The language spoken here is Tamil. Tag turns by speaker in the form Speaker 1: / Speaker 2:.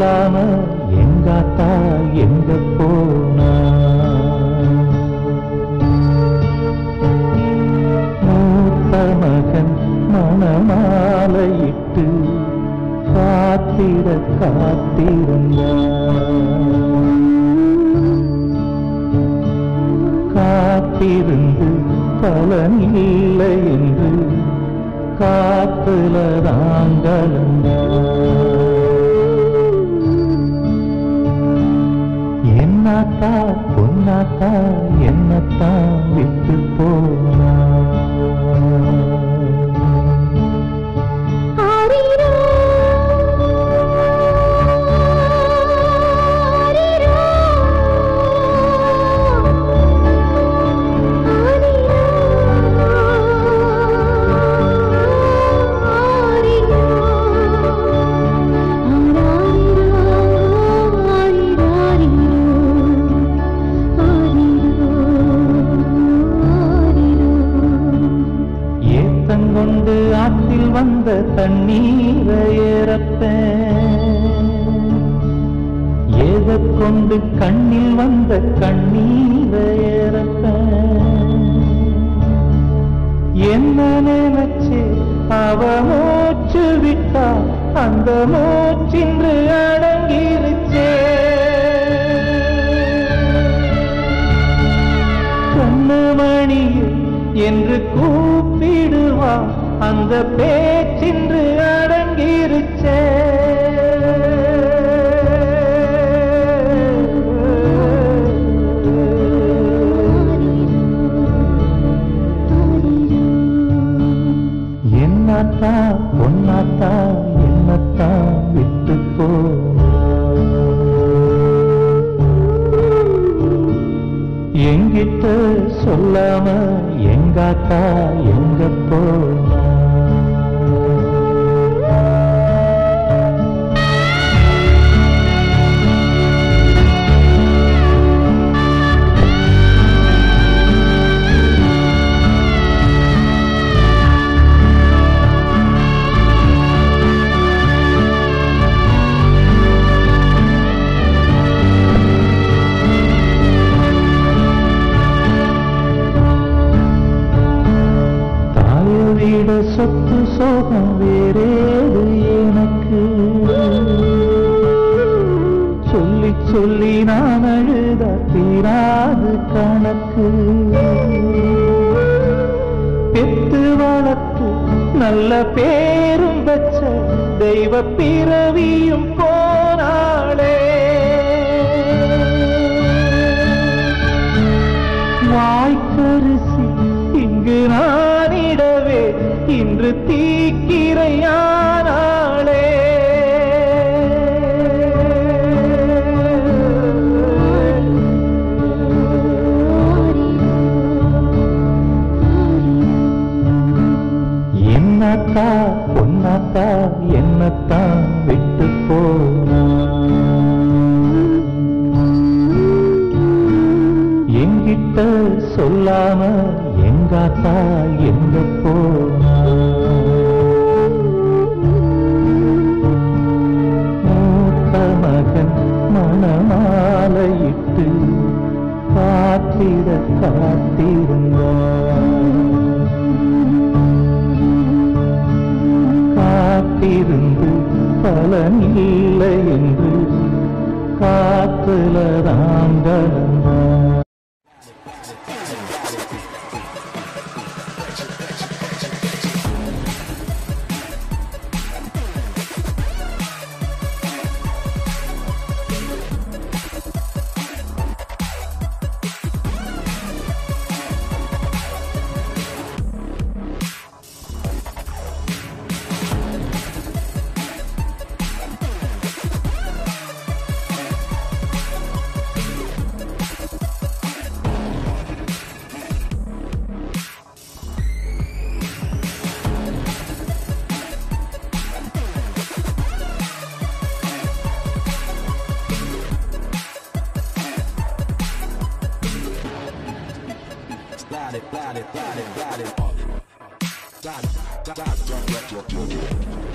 Speaker 1: சொல்லாம எங்காத்தா எங்க போனா மூத்த மகன் மணமாலையிட்டு காத்திர காத்திருந்தான் காத்திருந்து பலனில்லை என்று காத்துல என்னத்தா பொன்னாத்தா என்னத்தான் விட்டு போனா
Speaker 2: ஆரிரோ ஆரிரோ ஆரிரோ ஆரிரோ
Speaker 1: ஏத்தங்கொண்டு ஆற்றில் வந்த தண்ணீரை ஏறப்பேன் ஏத கொண்டு கண்ணில் வந்த கண்ணீரை ஏறப்பேன் என்ன நினைச்சு அவ மூச்சு விட்டா அந்த மூச்சின்று அடங்கிருச்சே கண்ணுமணி என்று கூப்பிடுவா அந்த பேச்சின்று அடங்கிருச்சே என்னத்தா பொன்னாத்தா என்னத்தா விட்டு போ எங்கிட்ட சொல்லாம எங்காத்தா எங்க போனா தாய விட சொத்து சோகம் வேறேது எனக்கு சொல்லி சொல்லி நான் அழுத தீராது கணக்கு பெத்து வளர்த்து நல்ல பேரும் வச்ச தெய்வ பிறவியும் போனாளே வாய்க்கரிசி இங்கு நானிடவே இன்று தீக்கிரையானாளே என்னத்தா பொன்னாத்தா என்னத்தான் விட்டு போனா எங்கிட்ட சொல்லாம எங்காத்தா எங்க போனா மூத்த மகன் மணமாலையிட்டு காத்திட காத்திருந்தான் காத்திருந்து பலனில்லை என்று காத்துல ராங்கலந்தான்
Speaker 3: Slide it, slide it, slide it, slide it. Slide it, slide it, slide it, slide it.